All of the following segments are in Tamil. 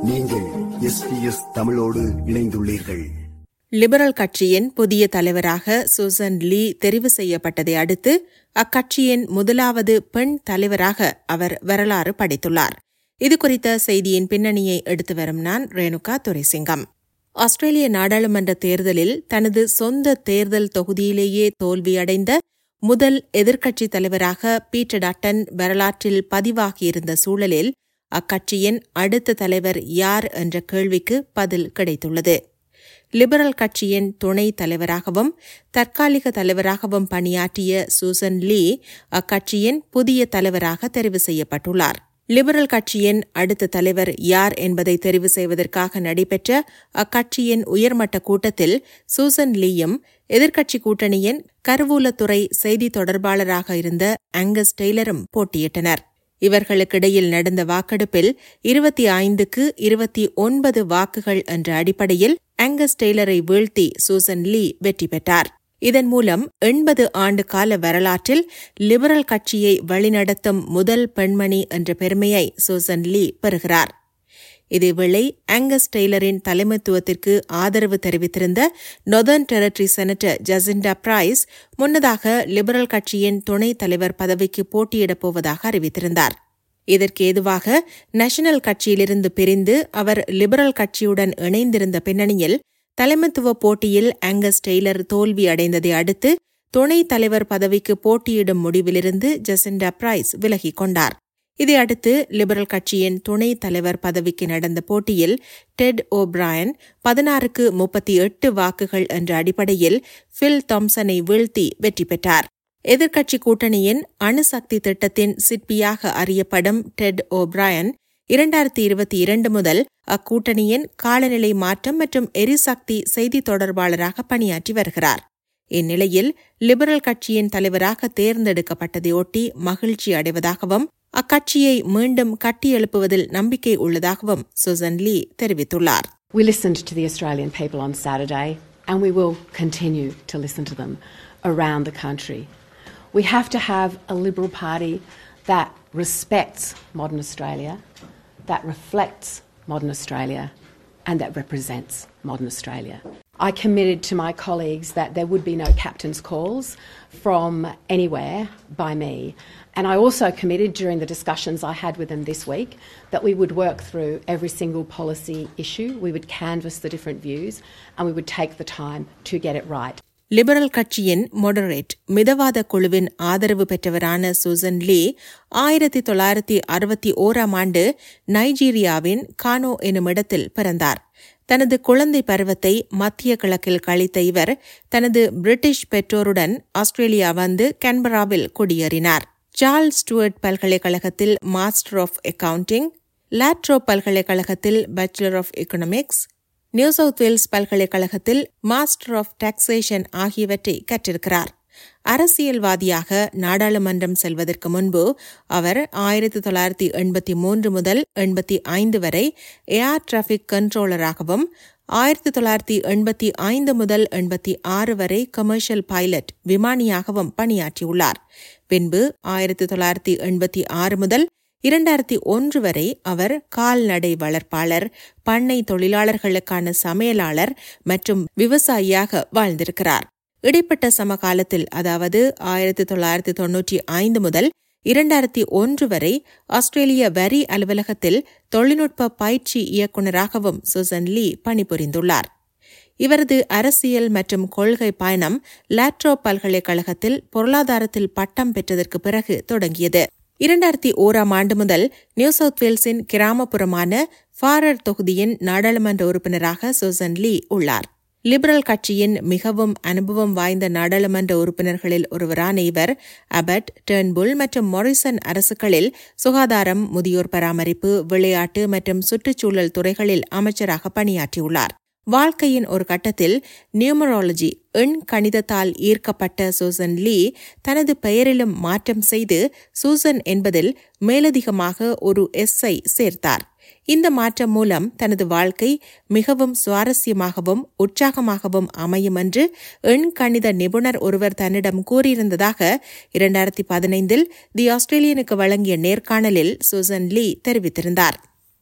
நீங்கள் எஸ்பிஎஸ் தமிழோடு இணைந்துள்ளீர்கள் லிபரல் கட்சியின் புதிய தலைவராக சூசன் லீ தெரிவு செய்யப்பட்டதை அடுத்து அக்கட்சியின் முதலாவது பெண் தலைவராக அவர் வரலாறு படைத்துள்ளார் இதுகுறித்த செய்தியின் பின்னணியை எடுத்து வரும் நான் ரேணுகா துரைசிங்கம் ஆஸ்திரேலிய நாடாளுமன்ற தேர்தலில் தனது சொந்த தேர்தல் தொகுதியிலேயே தோல்வியடைந்த முதல் எதிர்க்கட்சித் தலைவராக பீட்டர் டட்டன் வரலாற்றில் பதிவாகியிருந்த சூழலில் அக்கட்சியின் அடுத்த தலைவர் யார் என்ற கேள்விக்கு பதில் கிடைத்துள்ளது லிபரல் கட்சியின் துணை தலைவராகவும் தற்காலிக தலைவராகவும் பணியாற்றிய சூசன் லீ அக்கட்சியின் புதிய தலைவராக தெரிவு செய்யப்பட்டுள்ளார் லிபரல் கட்சியின் அடுத்த தலைவர் யார் என்பதை தெரிவு செய்வதற்காக நடைபெற்ற அக்கட்சியின் உயர்மட்ட கூட்டத்தில் சூசன் லீயும் எதிர்க்கட்சி கூட்டணியின் கருவூலத்துறை செய்தி தொடர்பாளராக இருந்த ஆங்கஸ் டெய்லரும் போட்டியிட்டனர் இவர்களுக்கிடையில் நடந்த வாக்கெடுப்பில் இருபத்தி ஐந்துக்கு இருபத்தி ஒன்பது வாக்குகள் என்ற அடிப்படையில் ஆங்கஸ் டெய்லரை வீழ்த்தி சூசன் லீ வெற்றி பெற்றார் இதன் மூலம் எண்பது ஆண்டு கால வரலாற்றில் லிபரல் கட்சியை வழிநடத்தும் முதல் பெண்மணி என்ற பெருமையை சூசன் லீ பெறுகிறார் இதேவேளை ஆங்கஸ் டெய்லரின் தலைமைத்துவத்திற்கு ஆதரவு தெரிவித்திருந்த Northern Territory senator Jacinta Price முன்னதாக லிபரல் கட்சியின் துணைத் தலைவர் பதவிக்கு போட்டியிடப் போவதாக அறிவித்திருந்தார் இதற்கு ஏதுவாக நேஷனல் கட்சியிலிருந்து பிரிந்து அவர் லிபரல் கட்சியுடன் இணைந்திருந்த பின்னணியில் தலைமைத்துவ போட்டியில் ஆங்கஸ் டெய்லர் தோல்வி அடைந்ததை அடுத்து துணைத் தலைவர் பதவிக்கு போட்டியிடும் முடிவிலிருந்து ஜசிண்டா பிரைஸ் விலகிக் கொண்டார் இதையடுத்து லிபரல் கட்சியின் துணைத் தலைவர் பதவிக்கு நடந்த போட்டியில் டெட் ஓ பிராயன் பதினாறுக்கு முப்பத்தி எட்டு வாக்குகள் என்ற அடிப்படையில் பில் தாம்சனை வீழ்த்தி வெற்றி பெற்றார் எதிர்க்கட்சி கூட்டணியின் அணுசக்தி திட்டத்தின் சிற்பியாக அறியப்படும் டெட் ஓ பிராயன் இரண்டாயிரத்தி இருபத்தி இரண்டு முதல் அக்கூட்டணியின் காலநிலை மாற்றம் மற்றும் எரிசக்தி செய்தி தொடர்பாளராக பணியாற்றி வருகிறார் இந்நிலையில் லிபரல் கட்சியின் தலைவராக தேர்ந்தெடுக்கப்பட்டதையொட்டி மகிழ்ச்சி அடைவதாகவும் அக்கட்சியை மீண்டும் கட்டியெழுப்புவதில் நம்பிக்கை உள்ளதாகவும் சுசன் லீ தெரிவித்துள்ளார் We listened to the Australian people on Saturday, and we will continue to listen to them around the country. We have to have a Liberal Party that respects modern Australia, that reflects modern Australia, and that represents modern Australia. I committed to my colleagues that there would be no captain's calls from anywhere by me. And I also committed during the discussions I had with them this week that we would work through every single policy issue, we would canvass the different views, and we would take the time to get it right. Liberal கட்சியின் மொடரேட் மிதவாத குழுவின் ஆதரவு பெற்றவரான சூசன் லீ ஆயிரத்தி தொள்ளாயிரத்தி அறுபத்தி ஓராம் ஆண்டு நைஜீரியாவின் கானோ எனும் இடத்தில் பிறந்தார் தனது குழந்தை பருவத்தை மத்திய கிழக்கில் கழித்த இவர் தனது பிரிட்டிஷ் பெற்றோருடன் ஆஸ்திரேலியா வந்து கன்பராவில் குடியேறினார் சார்ல்ஸ் ஸ்டுவர்ட் பல்கலைக்கழகத்தில் மாஸ்டர் ஆஃப் அக்கவுண்டிங் லாட்ரோ பல்கலைக்கழகத்தில் bachelor of economics New South Wales பல்கலைக்கழகத்தில் மாஸ்டர் ஆஃப் டாக்ஸேஷன் ஆகியவற்றை கற்றிருக்கிறார் அரசியல்வாதியாக நாடாளுமன்றம் செல்வதற்கு முன்பு அவர் ஆயிரத்தி தொள்ளாயிரத்தி எண்பத்தி மூன்று முதல் எண்பத்தி ஐந்து வரை ஏர் டிராபிக் கண்ட்ரோலராகவும் ஆயிரத்தி தொள்ளாயிரத்தி எண்பத்தி ஐந்து முதல் எண்பத்தி ஆறு வரை கமர்ஷியல் பைலட் விமானியாகவும் பணியாற்றியுள்ளார் பின்பு ஆயிரத்தி தொள்ளாயிரத்தி எண்பத்தி ஆறு முதல் இரண்டாயிரத்தி ஒன்று வரை அவர் கால்நடை வளர்ப்பாளர் பண்ணை தொழிலாளர்களுக்கான சமையலாளர் மற்றும் விவசாயியாக வாழ்ந்திருக்கிறார் இடைப்பட்ட சமகாலத்தில் அதாவது ஆயிரத்தி தொள்ளாயிரத்தி தொன்னூற்றி ஐந்து முதல் இரண்டாயிரத்தி ஒன்று வரை ஆஸ்திரேலிய வரி அலுவலகத்தில் தொழில்நுட்ப பயிற்சி இயக்குநராகவும் சுசன் லீ பணிபுரிந்துள்ளார் இவரது அரசியல் மற்றும் கொள்கை பயணம் லாட்ரோ பல்கலைக்கழகத்தில் பொருளாதாரத்தில் பட்டம் பெற்றதற்கு பிறகு தொடங்கியது இரண்டாயிரத்தி ஓராம் ஆண்டு முதல் நியூ சவுத் வேல்ஸின் கிராமப்புறமான ஃபாரர் தொகுதியின் நாடாளுமன்ற உறுப்பினராக சுசன் லீ உள்ளார் லிபரல் கட்சியின் மிகவும் அனுபவம் வாய்ந்த நாடாளுமன்ற உறுப்பினர்களில் ஒருவரான இவர் அபட் டேர்ன்புல் மற்றும் மொரிசன் அரசுகளில் சுகாதாரம் முதியோர் பராமரிப்பு விளையாட்டு மற்றும் சுற்றுச்சூழல் துறைகளில் அமைச்சராக பணியாற்றியுள்ளார் வாழ்க்கையின் ஒரு கட்டத்தில் நியூமராலஜி எண் கணிதத்தால் ஈர்க்கப்பட்ட சூசன் லீ தனது பெயரிலும் மாற்றம் செய்து சூசன் என்பதில் மேலதிகமாக ஒரு எஸ்ஐ சேர்த்தார் இந்த மாற்றம் மூலம் தனது வாழ்க்கை மிகவும் சுவாரஸ்யமாகவும் உற்சாகமாகவும் அமையும் என்று எண் கணித நிபுணர் ஒருவர் தன்னிடம் கூறியிருந்ததாக இரண்டாயிரத்தி பதினைந்தில் தி ஆஸ்திரேலியனுக்கு வழங்கிய நேர்காணலில் சூசன் லீ தெரிவித்திருந்தார்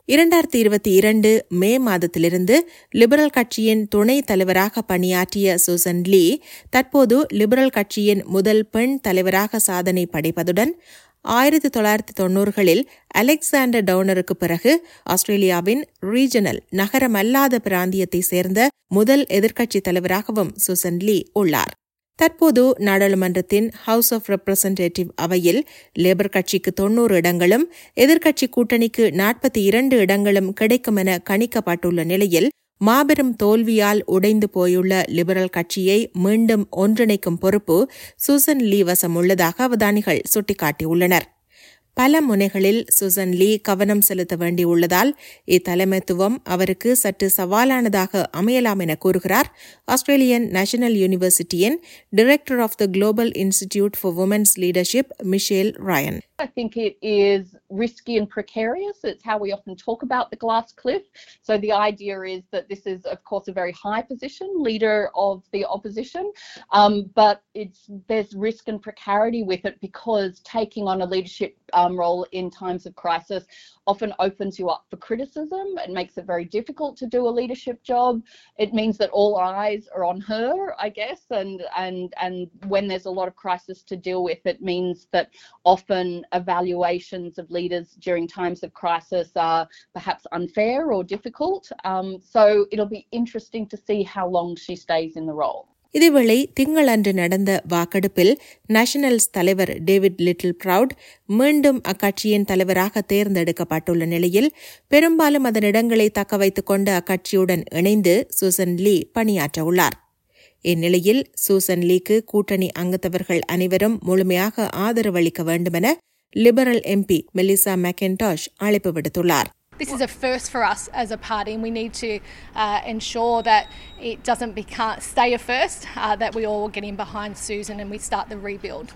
இரண்டாயிரத்தி இருபத்தி இரண்டு மே மாதத்திலிருந்து லிபரல் கட்சியின் துணைத் தலைவராக பணியாற்றிய சூசன் லீ தற்போது லிபரல் கட்சியின் முதல் பெண் தலைவராக சாதனை படைப்பதுடன் ஆயிரத்தி தொள்ளாயிரத்தி தொன்னூறுகளில் அலெக்சாண்டர் டவுனருக்கு பிறகு ஆஸ்திரேலியாவின் ரீஜனல் நகரமல்லாத பிராந்தியத்தை சேர்ந்த முதல் எதிர்க்கட்சித் தலைவராகவும் சுசன் லீ உள்ளார் தற்போது நாடாளுமன்றத்தின் ஹவுஸ் ஆஃப் ரெப்ரசன்டேட்டிவ் அவையில் லேபர் கட்சிக்கு தொன்னூறு இடங்களும் எதிர்க்கட்சி கூட்டணிக்கு நாற்பத்தி இரண்டு இடங்களும் கிடைக்கும் என கணிக்கப்பட்டுள்ள நிலையில் மாபெரும் தோல்வியால் உடைந்து போயுள்ள லிபரல் கட்சியை மீண்டும் ஒன்றிணைக்கும் பொறுப்பு சூசன் லீ வசம் உள்ளதாக அவதானிகள் சுட்டிக்காட்டியுள்ளனர் பல முனைகளில் சுசன் லீ கவனம் செலுத்த வேண்டியுள்ளதால் இத்தலைமைத்துவம் அவருக்கு சற்று சவாலானதாக அமையலாம் என கூறுகிறார் ஆஸ்திரேலியன் நேஷனல் யூனிவர்சிட்டியின் director of the Global Institute for Women's Leadership Michelle Ryan I think it is risky and precarious. It's how we often talk about the glass cliff. So the idea is that this is, of course, a very high position, leader of the opposition, um, but it's there's risk and precarity with it because taking on a leadership um, role in times of crisis often opens you up for criticism. It makes it very difficult to do a leadership job. It means that all eyes are on her, I guess, and and and when there's a lot of crisis to deal with, it means that often evaluations of leaders during times of crisis are perhaps unfair or difficult. Um, so it'll be interesting to see how long she stays in the role. இதேவேளை திங்களன்று நடந்த வாக்கெடுப்பில் நேஷனல்ஸ் தலைவர் டேவிட் லிட்டில் ப்ரவுட் மீண்டும் அக்கட்சியின் தலைவராக தேர்ந்தெடுக்கப்பட்டுள்ள நிலையில் பெரும்பாலும் அதன் இடங்களை தக்க வைத்துக் கொண்ட அக்கட்சியுடன் இணைந்து சூசன் லீ பணியாற்ற உள்ளார் இந்நிலையில் சூசன் லீக்கு கூட்டணி அங்கத்தவர்கள் அனைவரும் முழுமையாக ஆதரவு அளிக்க வேண்டுமென லிபரல் எம்பி மெலிசா மெக்கன்டாஷ் அழைப்பு விடுத்துள்ளார் This is a first for us as a party, and we need to uh, ensure that it doesn't become, stay a first, uh, that we all get in behind Susan and we start the rebuild.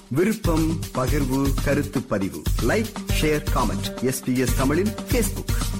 விருப்பம் பகிர்வு கருத்து பதிவு லைக் ஷேர் காமெண்ட் எஸ்பிஎஸ் தமிழின் ஃபேஸ்புக்